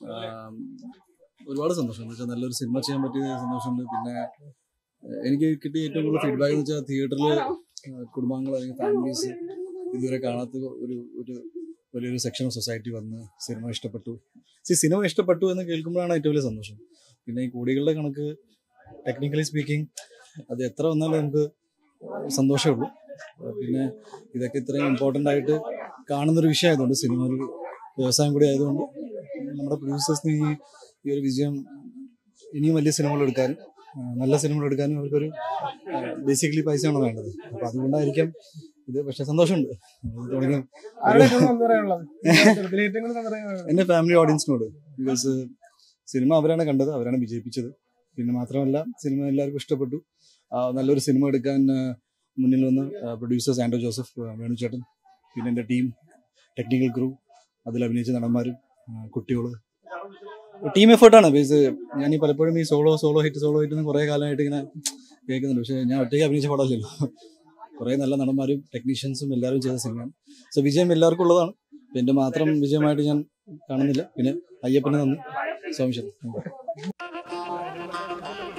ആം, ഒരുപാട് സന്തോഷം എന്ന് വെച്ചാൽ നല്ലൊരു സിനിമ ചെയ്യാൻ പറ്റിയ സന്തോഷമുണ്ട് പിന്നെ ഏഹ്, എനിക്ക് കിട്ടിയ ഏറ്റവും കൂടുതൽ ഫീഡ്ബാക്ക് എന്ന് വെച്ചാൽ തിയേറ്ററിൽ കുടുംബാംഗങ്ങൾ അല്ലെങ്കിൽ ഫാമിലീസ് ഇതുവരെ കാണാത്ത ഒരു ഒരു വലിയൊരു സെക്ഷൻ ഓഫ് സൊസൈറ്റി വന്ന് സിനിമ ഇഷ്ടപ്പെട്ടു സി സിനിമ ഇഷ്ടപ്പെട്ടു എന്ന് കേൾക്കുമ്പോഴാണ് ഏറ്റവും വലിയ സന്തോഷം പിന്നെ ഈ കോടികളുടെ കണക്ക് ടെക്നിക്കലി സ്പീക്കിംഗ് അത് എത്ര വന്നാലും നമുക്ക് സന്തോഷമേ ഉള്ളൂ പിന്നെ ഇതൊക്കെ ഇത്രയും ഇമ്പോർട്ടൻ്റ് ആയിട്ട് കാണുന്നൊരു വിഷയമായതുകൊണ്ട് സിനിമ ഒരു വ്യവസായം കൂടി ആയതുകൊണ്ട് നമ്മുടെ പ്രൊഡ്യൂസേഴ്സിന് ഈ ഈ ഒരു വിജയം ഇനിയും വലിയ സിനിമകൾ എടുക്കാനും ആ, നല്ല സിനിമകൾ എടുക്കാനും അവർക്കൊരു ബേസിക്കലി പൈസയാണ് വേണ്ടത് അപ്പൊ അതുകൊണ്ടായിരിക്കാം ഇത് പക്ഷെ സന്തോഷമുണ്ട് ഇത് തുടങ്ങിയ ആരുടെ ഏറ്റവും നന്ദി പറയാനുള്ളത് ഇതിൽ ഏറ്റവും കൂടുതൽ നന്ദി പറയാനുള്ളത് എൻ്റെ ഫാമിലി ഓഡിയൻസിനോട് ബിക്കോസ് സിനിമ അവരാണ് കണ്ടത് അവരാണ് വിജയിപ്പിച്ചത് പിന്നെ മാത്രമല്ല സിനിമ എല്ലാവർക്കും ഇഷ്ടപ്പെട്ടു ആ, നല്ലൊരു സിനിമ എടുക്കാൻ ആ, മുന്നിൽ വന്ന പ്രൊഡ്യൂസേഴ്സ് ആൻഡോ ജോസഫ് ആ, വേണുചേട്ടൻ പിന്നെ എൻ്റെ ടീം ടെക്നിക്കൽ ക്രൂ അതിൽ അഭിനയിച്ച നടന്മാരും കുട്ടികൾ ടീം എഫേർട്ടാണ് ബേസ് ഞാൻ ഈ പലപ്പോഴും ഈ solo solo hit solo hit എന്ന് കുറേ കാലമായിട്ട് ഇങ്ങനെ കേൾക്കുന്നുണ്ട് പക്ഷേ ഞാൻ ഒറ്റയ്ക്ക് അഭിനയിച്ച പടമല്ലല്ലോ കുറേ നല്ല നടന്മാരും ടെക്നീഷ്യൻസും എല്ലാവരും ചെയ്ത സിനിമയാണ് സോ വിജയം എല്ലാവർക്കും ഉള്ളതാണ് ഇപ്പം എൻ്റെ മാത്രം വിജയമായിട്ട് ഞാൻ കാണുന്നില്ല പിന്നെ അയ്യപ്പന് നന്ദി സോമശൻ